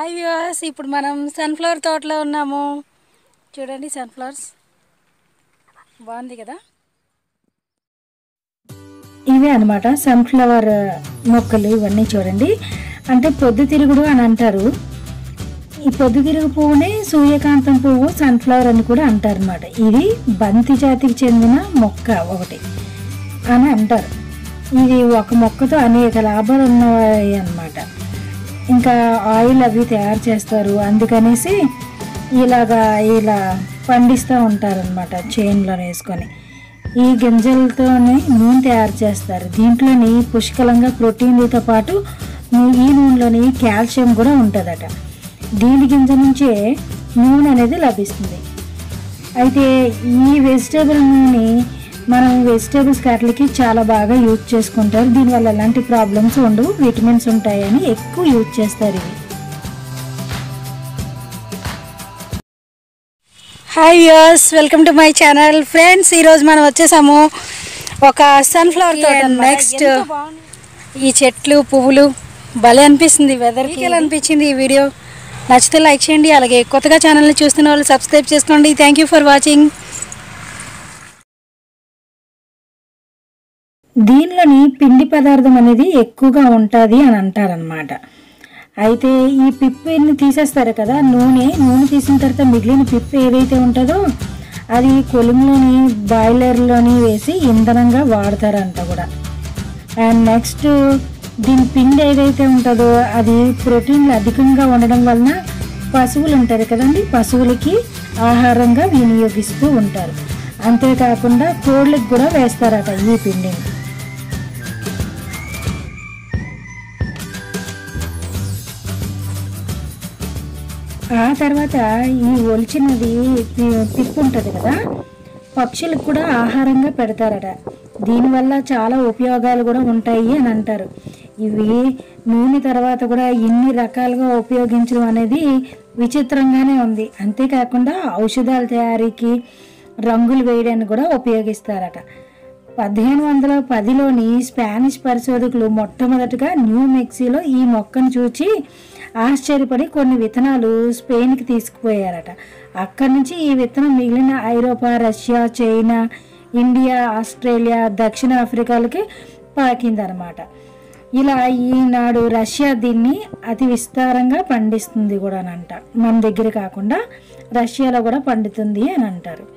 hi viewers ఇప్పుడు మనం sunflower తోటలో ఉన్నాము చూడండి సన్ఫ్లవర్స్ బాగుంది కదా ఇవే అనమాట సన్ఫ్లవర్ మొక్కలు ఇవన్నీ చూడండి అంటే పొద్దుతిరుగుడు అని అంటారు ఈ పొద్దుతిరుగు పువ్వునే సూర్యకాంతం పువ్వు సన్ఫ్లవర్ అని కూడా అంటారు అనమాట ఇది బంతి జాతికి చెందిన మొక్క ఒకటి అని అంటారు ఇది ఒక మొక్కతో అనేక లాభాలు ఉన్నాయి అన్నమాట ఇంకా ఆయిల్ అవి తయారు చేస్తారు అందుకనేసి ఇలాగా ఇలా పండిస్తూ ఉంటారనమాట చైన్లో వేసుకొని ఈ గింజలతోనే నూనె తయారు చేస్తారు దీంట్లోని పుష్కలంగా ప్రోటీన్లతో పాటు ను- ఈ నూనెలోని కాల్షియం కూడా ఉంటుందట దీని గింజ నుంచే నూనె అనేది లభిస్తుంది అయితే ఈ వెజిటేబుల్ నూనె మనం వెజిటేబుల్స్ కట్లకి చాలా బాగా యూజ్ చేసుకుంటారు దీనివల్ల ఎలాంటి ప్రాబ్లమ్స్ ఉండవు విటమిన్స్ ఉంటాయని ఎక్కువ యూజ్ చేస్తారు ఇవి hi viewers welcome to my channel friends ఈరోజు మనం వచ్చేసాము ఒక సన్ఫ్లవర్ తోట నెక్స్ట్ ఈ చెట్లు పువ్వులు భలే అనిపిస్తుంది వెదర్ ఎలా అనిపించింది ఈ వీడియో నచ్చితే లైక్ చేయండి అలాగే కొత్తగా ఛానల్ని చూస్తున్న వాళ్ళు సబ్స్క్రైబ్ చేసుకోండి థ్యాంక్ యూ ఫర్ వాచింగ్ దీనిలోని పిండి పదార్థం అనేది ఎక్కువగా ఉంటుంది అని అంటారనమాట అయితే ఈ పిప్పిని తీసేస్తారు కదా నూనె నూనె తీసిన తర్వాత మిగిలిన పిప్పి ఏదైతే ఉంటుందో అది కొలుములోని బాయిలర్లోని వేసి ఇంధనంగా వాడతారంట కూడా అండ్ నెక్స్ట్ దీని పిండి ఏదైతే ఉంటుందో అది ప్రోటీన్లు అధికంగా ఉండడం వలన పశువులు ఉంటారు కదండి పశువులకి ఆహారంగా వినియోగిస్తూ ఉంటారు అంతేకాకుండా కోళ్ళకి కూడా వేస్తారట ఈ పిండిని ఆ తర్వాత ఈ ఒలిచినది పి- పిప్పు ఉంటుంది కదా పక్షులకు కూడా ఆహారంగా పెడతారట దీనివల్ల చాలా ఉపయోగాలు కూడా ఉంటాయి అని అంటారు ఇవి నూనె తర్వాత కూడా ఇన్ని రకాలుగా ఉపయోగించడం అనేది విచిత్రంగానే ఉంది అంతేకాకుండా ఔషధాల తయారీకి రంగులు వేయడానికి కూడా ఉపయోగిస్తారట పదిహేను వందల పదిలోని స్పానిష్ పరిశోధకులు మొట్టమొదటిగా న్యూ మెక్సీలో ఈ మొక్కను చూచి ఆశ్చర్యపడి కొన్ని విత్తనాలు స్పెయిన్కి తీసుకుపోయారట అక్కడి నుంచి ఈ విత్తనం మిగిలిన ఐరోపా రష్యా చైనా ఇండియా ఆస్ట్రేలియా దక్షిణ ఆఫ్రికాలకి పాకిందనమాట ఇలా ఈనాడు రష్యా దీన్ని అతి విస్తారంగా పండిస్తుంది కూడా అంట మన దగ్గర కాకుండా రష్యాలో కూడా పండుతుంది అని అంటారు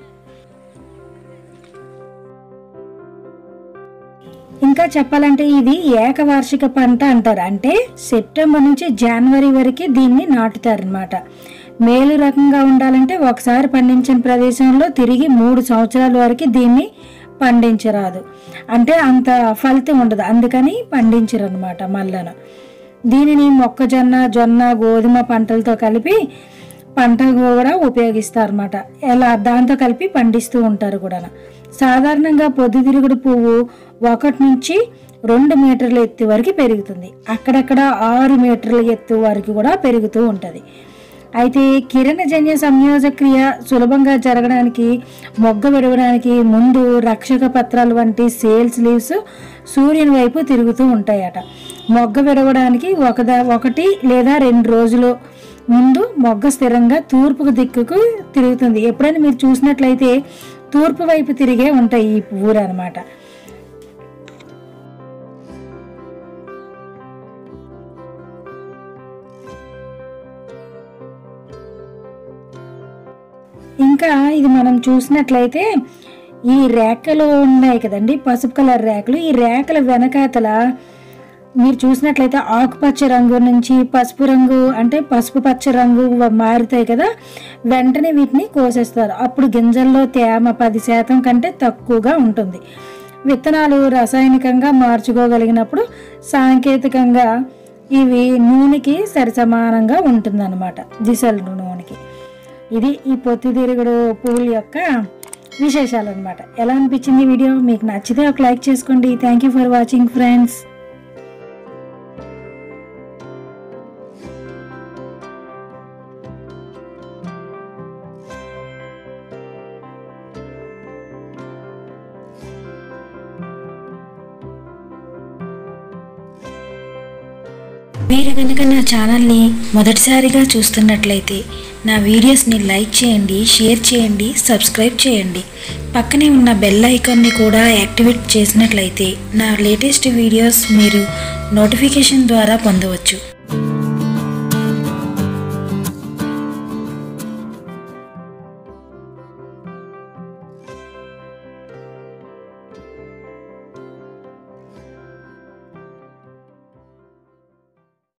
ఇంకా చెప్పాలంటే ఇది ఏకవార్షిక పంట అంటారు అంటే సెప్టెంబర్ నుంచి జనవరి వరకు దీన్ని నాటుతారనమాట మేలు రకంగా ఉండాలంటే ఒకసారి పండించిన ప్రదేశంలో తిరిగి మూడు సంవత్సరాల వరకు దీన్ని పండించరాదు అంటే అంత ఫలితం ఉండదు అందుకని పండించరు అనమాట మళ్ళను దీనిని మొక్కజొన్న జొన్న గోధుమ పంటలతో కలిపి పంట కూడా ఉపయోగిస్తారు ఎలా దాంతో కలిపి పండిస్తూ ఉంటారు కూడా సాధారణంగా పొద్దుతిరుగుడు పువ్వు ఒకటి నుంచి రెండు మీటర్ల ఎత్తు వరకు పెరుగుతుంది అక్కడక్కడ ఆరు మీటర్ల ఎత్తు వరకు కూడా పెరుగుతూ ఉంటుంది అయితే కిరణజన్య సంయోజక్రియ సులభంగా జరగడానికి మొగ్గ విడవడానికి ముందు రక్షక పత్రాలు వంటి సేల్స్ లీవ్స్ సూర్యుని వైపు తిరుగుతూ ఉంటాయట మొగ్గ విడవడానికి ఒకదా ఒకటి లేదా రెండు రోజులు ముందు మొగ్గ స్థిరంగా తూర్పు దిక్కుకు తిరుగుతుంది ఎప్పుడైనా మీరు చూసినట్లయితే తూర్పు వైపు తిరిగే ఉంటాయి ఈ పువ్వులు అనమాట ఇంకా ఇది మనం చూసినట్లయితే ఈ రేఖలు ఉన్నాయి కదండి పసుపు కలర్ రేఖలు ఈ రేఖల వెనకాతల మీరు చూసినట్లయితే ఆకుపచ్చ రంగు నుంచి పసుపు రంగు అంటే పసుపు పచ్చ రంగు వ- మారుతాయి కదా వెంటనే వీటిని కోసేస్తారు అప్పుడు గింజల్లో తేమ పది శాతం కంటే తక్కువగా ఉంటుంది విత్తనాలు రాసాయనికంగా మార్చుకోగలిగినప్పుడు సాంకేతికంగా ఇవి నూనెకి సరిసమానంగా ఉంటుందన్నమాట దిశల నూనెకి ఇది ఈ పొత్తిదిరుగుడు పువ్వుల యొక్క విశేషాలు అనమాట ఎలా అనిపించింది ఈ వీడియో మీకు నచ్చితే ఒక లైక్ చేసుకోండి thank you for watching friends మీరు కనుక నా ఛానల్ని మొదటిసారిగా చూస్తున్నట్లయితే నా వీడియోస్ని లైక్ చేయండి షేర్ చేయండి సబ్స్క్రైబ్ చేయండి పక్కనే ఉన్న బెల్ ఐకాన్ని కూడా యాక్టివేట్ చేసినట్లయితే నా లేటెస్ట్ వీడియోస్ మీరు నోటిఫికేషన్ ద్వారా పొందవచ్చు